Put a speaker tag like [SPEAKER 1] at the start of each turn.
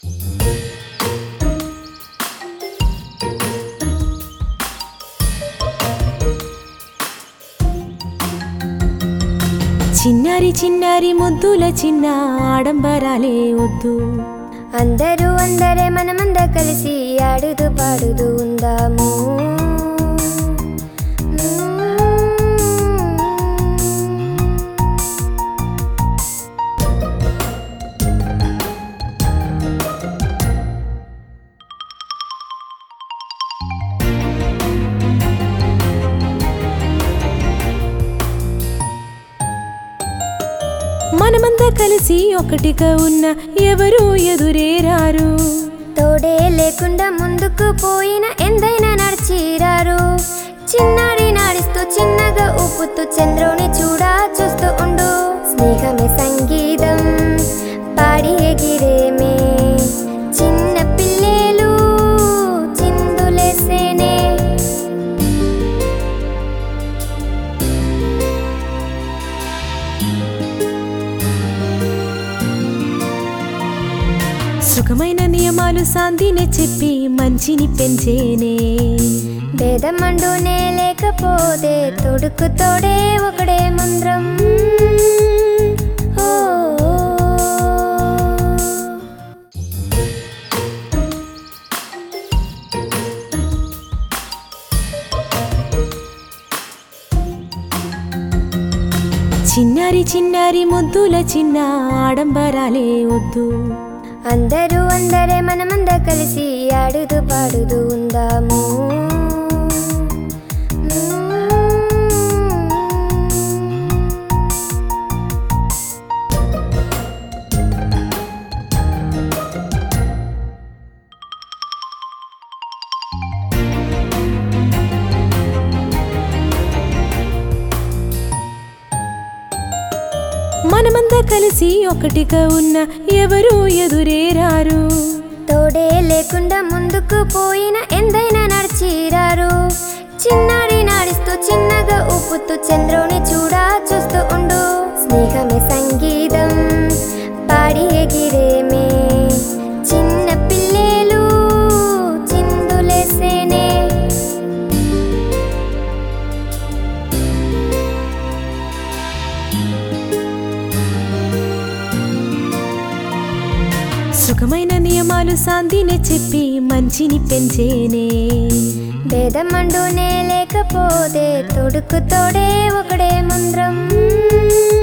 [SPEAKER 1] చిన్నారి చిన్నారి ముద్దుల చిన్న ఆడంబరాలే వద్దు
[SPEAKER 2] అందరూ అందరే మనమంద కలిసి ఆడుతూ పాడుతూ ఉందాము
[SPEAKER 1] మనమంతా కలిసి ఒకటిగా ఉన్న ఎవరు ఎదురేరారు
[SPEAKER 2] తోడే లేకుండా ముందుకు పోయిన ఎందైనా నడిచిరారు చిన్నారి నాడిస్తూ చిన్నగా ఊపుతూ చంద్రుని చూడా చూస్తూ ఉండు స్నేహమే సంగీతం పాడి ఎగిరేమే చిన్న పిల్లేలు చిందులేసేనే
[SPEAKER 1] సుఖమైన నియమాలు శాంతిని చెప్పి మంచిని పెంచేనే
[SPEAKER 2] భేదమండునే లేకపోతే తొడుకు తోడే ఒకడే మంత్రం ఓ
[SPEAKER 1] చిన్నారి చిన్నారి ముద్దుల చిన్న ఆడంబరాలే వద్దు
[SPEAKER 2] అందరూ అందరే మనమంద కలిసి ఆడుతూ పాడుతూ ఉందాము
[SPEAKER 1] మనమంతా కలిసి ఒకటిగా ఉన్న ఎవరు ఎదురేరారు
[SPEAKER 2] తోడే లేకుండా ముందుకు పోయిన ఎందైనా నడిచిరారు చిన్నారి నాడిస్తూ చిన్నగా ఊపుతూ చంద్రుని చూడా చూస్తూ ఉండు స్నేహమే సంగీతం పాడి ఎగిరేమే చిన్న పిల్లేలు చిందులేసేనే
[SPEAKER 1] సుఖమైన నియమాలు శాంతిని చెప్పి మంచిని పెంచేనే
[SPEAKER 2] భేదమండునే లేకపోతే తొడుకు తోడే ఒకడే మంత్రం